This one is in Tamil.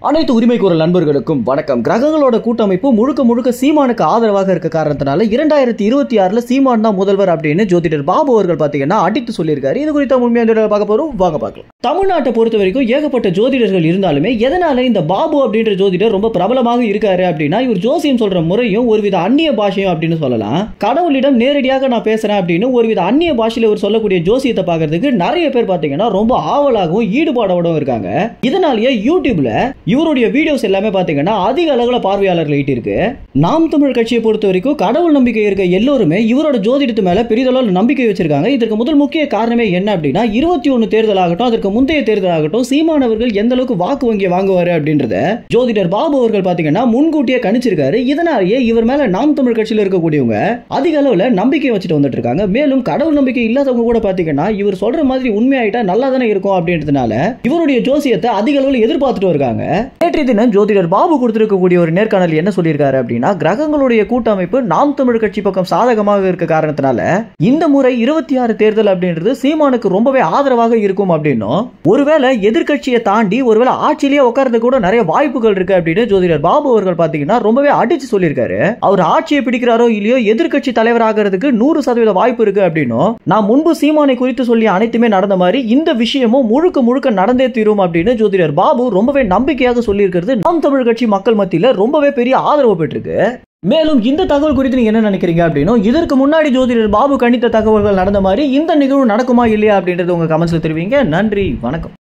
அனைத்து உரிமை குரல் நண்பர்களுக்கும் வணக்கம் கிரகங்களோட கூட்டமைப்பு முழுக்க முழுக்க சீமானுக்கு ஆதரவாக இருக்க காரணத்தினால இரண்டாயிரத்தி இருபத்தி ஆறுல சீமான் தான் முதல்வர் அப்படின்னு ஜோதிடர் பாபு அவர்கள் பாத்தீங்கன்னா அடித்து சொல்லியிருக்காரு இது குறித்த உண்மையான தகவலை பார்க்க போறோம் வாங்க பார்க்கலாம் தமிழ்நாட்டை பொறுத்த வரைக்கும் ஏகப்பட்ட ஜோதிடர்கள் இருந்தாலுமே எதனால இந்த பாபு அப்படின்ற ஜோதிடர் ரொம்ப பிரபலமாக இருக்காரு அப்படின்னா இவர் ஜோசியம் சொல்ற முறையும் ஒருவித அந்நிய பாஷையும் அப்படின்னு சொல்லலாம் கடவுளிடம் நேரடியாக நான் பேசுறேன் அப்படின்னு ஒருவித அந்நிய பாஷையில இவர் சொல்லக்கூடிய ஜோசியத்தை பார்க்கறதுக்கு நிறைய பேர் பாத்தீங்கன்னா ரொம்ப ஆவலாகவும் ஈடுபாடோடும் இருக்காங்க இதனாலேயே யூடியூப்ல இவருடைய வீடியோஸ் எல்லாமே பாத்தீங்கன்னா அதிக அளவுல பார்வையாளர்கள் ஈட்டிருக்கு நாம் தமிழ் கட்சியை பொறுத்த வரைக்கும் கடவுள் நம்பிக்கை இருக்க எல்லோருமே இவரோட ஜோதிடத்து மேல பெரிதளவு நம்பிக்கை வச்சிருக்காங்க இதற்கு முதல் முக்கிய காரணமே என்ன அப்படின்னா இருபத்தி ஒன்னு தேர்தல் ஆகட்டும் அதற்கு முந்தைய தேர்தல் ஆகட்டும் சீமானவர்கள் எந்த அளவுக்கு வாக்கு வங்கி வாங்குவாரு அப்படின்றத ஜோதிடர் பாபு அவர்கள் பாத்தீங்கன்னா முன்கூட்டியே கணிச்சிருக்காரு இதனாலேயே இவர் மேல நாம் தமிழ் கட்சியில இருக்கக்கூடியவங்க அதிக அளவுல நம்பிக்கை வச்சுட்டு வந்துட்டு இருக்காங்க மேலும் கடவுள் நம்பிக்கை இல்லாதவங்க கூட பாத்தீங்கன்னா இவர் சொல்ற மாதிரி உண்மையாயிட்டா நல்லா தானே இருக்கும் அப்படின்றதுனால இவருடைய ஜோசியத்தை அதிக அளவுல எதிர்பார்த்துட்டு இருக்காங்க நேற்றைய தினம் ஜோதிடர் பாபு கொடுத்திருக்கக்கூடிய ஒரு நேர்காணல் என்ன சொல்லியிருக்காரு அப்படின்னா கிரகங்களுடைய கூட்டமைப்பு நாம் தமிழ் கட்சி பக்கம் சாதகமாக இருக்க காரணத்தினால இந்த முறை இருபத்தி ஆறு தேர்தல் அப்படின்றது சீமானுக்கு ரொம்பவே ஆதரவாக இருக்கும் அப்படின்னும் ஒருவேளை எதிர்க்கட்சியை தாண்டி ஒருவேளை ஆட்சியிலேயே உட்கார்றது கூட நிறைய வாய்ப்புகள் இருக்கு அப்படின்னு ஜோதிடர் பாபு அவர்கள் பாத்தீங்கன்னா ரொம்பவே அடிச்சு சொல்லியிருக்காரு அவர் ஆட்சியை பிடிக்கிறாரோ இல்லையோ எதிர்க்கட்சி தலைவர் ஆகிறதுக்கு நூறு சதவீத வாய்ப்பு இருக்கு அப்படின்னும் நான் முன்பு சீமானை குறித்து சொல்லி அனைத்துமே நடந்த மாதிரி இந்த விஷயமும் முழுக்க முழுக்க நடந்தே தீரும் அப்படின்னு ஜோதிடர் பாபு ரொம்பவே நம்பிக்கையாக சொல்லியிருக்கிறது நாம் தமிழ் கட்சி மக்கள் மத்தியில ரொம்பவே பெரிய ஆதரவு பெற்றிருக்கு மேலும் இந்த தகவல் குறித்து நீங்க என்ன நினைக்கிறீங்க அப்படின்னும் இதற்கு முன்னாடி ஜோதிடர் பாபு கணித்த தகவல்கள் நடந்த மாதிரி இந்த நிகழ்வு நடக்குமா இல்லையா அப்படின்றது உங்க கமெண்ட்ஸ்ல தெரிவிங்க நன்றி வணக்கம்